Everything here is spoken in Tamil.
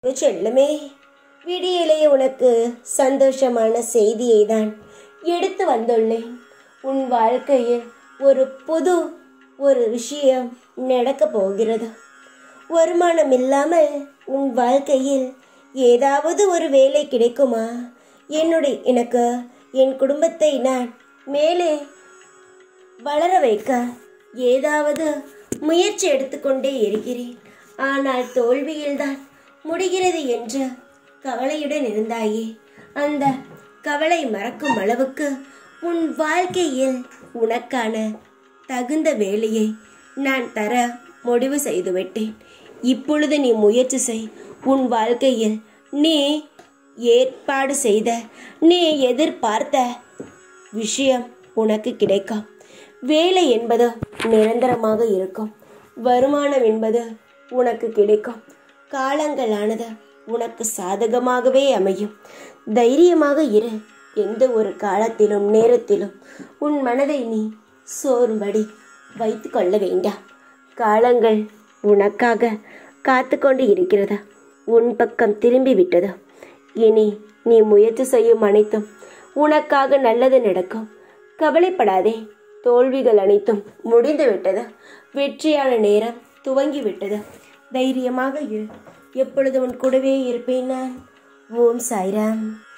செல்லுமே விடியலே உனக்கு சந்தோஷமான செய்தியை தான் எடுத்து வந்துள்ளேன் உன் வாழ்க்கையில் ஒரு புது ஒரு விஷயம் நடக்கப் போகிறது வருமானம் இல்லாமல் உன் வாழ்க்கையில் ஏதாவது ஒரு வேலை கிடைக்குமா என்னுடைய எனக்கு என் குடும்பத்தை நான் மேலே வளர வைக்க ஏதாவது முயற்சி எடுத்துக்கொண்டே இருக்கிறேன் ஆனால் தோல்வியில்தான் முடிகிறது என்று கவலையுடன் இருந்தாயே அந்த கவலை மறக்கும் அளவுக்கு உன் வாழ்க்கையில் உனக்கான தகுந்த வேலையை நான் தர முடிவு செய்துவிட்டேன் இப்பொழுது நீ முயற்சி செய் உன் வாழ்க்கையில் நீ ஏற்பாடு செய்த நீ எதிர்பார்த்த விஷயம் உனக்கு கிடைக்கும் வேலை என்பது நிரந்தரமாக இருக்கும் வருமானம் என்பது உனக்கு கிடைக்கும் காலங்களானது உனக்கு சாதகமாகவே அமையும் தைரியமாக இரு எந்த ஒரு காலத்திலும் நேரத்திலும் உன் மனதை நீ சோறும்படி வைத்து கொள்ள வேண்டாம் காலங்கள் உனக்காக காத்து கொண்டு இருக்கிறது உன் பக்கம் திரும்பி விட்டது இனி நீ முயற்சி செய்யும் அனைத்தும் உனக்காக நல்லது நடக்கும் கவலைப்படாதே தோல்விகள் அனைத்தும் முடிந்து விட்டது வெற்றியான நேரம் துவங்கி விட்டது தைரியமாக இரு எப்பொழுது உன் கூடவே இருப்பேன் நான் ஓம் சாய்ராம்